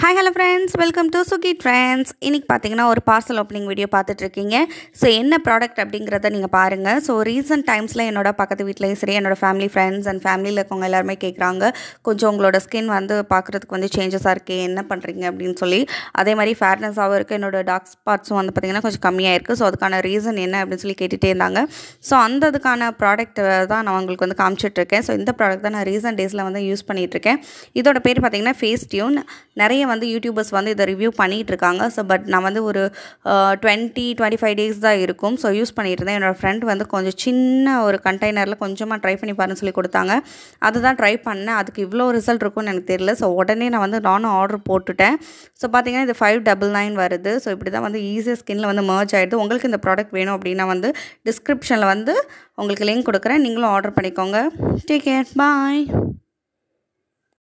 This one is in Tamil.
hi hello friends welcome to Suki trends இன்றைக்கி பார்த்தீங்கன்னா ஒரு பார்சல் ஓப்பனிங் வீடியோ பார்த்துட்ருக்கீங்க ஸோ என்ன ப்ராடக்ட் அப்படிங்கிறத நீங்கள் பாருங்கள் ஸோ ரீசெண்ட் டைம்ஸில் என்னோட பக்கத்து வீட்லேயும் சரி என்னோட ஃபேமிலி ஃப்ரெண்ட்ஸ் அண்ட் ஃபேமிலியில் இருக்கவங்க எல்லாருமே கேட்குறாங்க கொஞ்சம் உங்களோட ஸ்கின் வந்து பார்க்குறதுக்கு வந்து சேஞ்சஸாக இருக்கே என்ன பண்ணுறீங்க அப்படின்னு சொல்லி அதே மாதிரி ஃபேர்னஸாகவும் இருக்குது என்னோட டார்க் ஸ்பாட்ஸும் வந்து பார்த்திங்கன்னா கொஞ்சம் கம்மியாக இருக்குது ஸோ அதுக்கான ரீசன் என்ன அப்படின்னு சொல்லி கேட்டுகிட்டே இருந்தாங்க ஸோ அந்த இதுக்கான ப்ராடக்ட் தான் நான் உங்களுக்கு வந்து காமிச்சிட்ருக்கேன் ஸோ இந்த ப்ராடக்ட் தான் நான் ரீசெண்ட் டேஸில் வந்து யூஸ் பண்ணிகிட்ருக்கேன் இதோட பேர் பார்த்திங்கன்னா ஃபேஸ் டியூன் நிறைய வந்து யூடியூபர்ஸ் வந்து இதை ரிவ்யூ பண்ணிகிட்டு இருக்காங்க ஸோ பட் நான் வந்து ஒரு டுவெண்ட்டி டுவெண்ட்டி ஃபைவ் டேஸ் தான் இருக்கும் ஸோ யூஸ் பண்ணிட்டு இருந்தேன் என்னோடய ஃப்ரெண்ட் வந்து கொஞ்சம் சின்ன ஒரு கண்டெய்னரில் கொஞ்சமாக ட்ரை பண்ணி பாருன்னு சொல்லி கொடுத்தாங்க அதுதான் ட்ரை பண்ணேன் அதுக்கு இவ்வளோ ரிசல்ட் இருக்கும்னு எனக்கு தெரியல ஸோ உடனே நான் வந்து நானும் ஆர்டர் போட்டுட்டேன் ஸோ பார்த்தீங்கன்னா இது ஃபைவ் டபுள் நைன் வருது ஸோ இப்படி தான் வந்து ஈஸியாக ஸ்கின்னில் வந்து மர்ஜ் ஆகிடுது உங்களுக்கு இந்த ப்ராடக்ட் வேணும் அப்படின்னா வந்து டிஸ்கிரிப்ஷனில் வந்து உங்களுக்கு லிங்க் கொடுக்குறேன் நீங்களும் ஆர்டர் பண்ணிக்கோங்க டேக் கேர் பாய்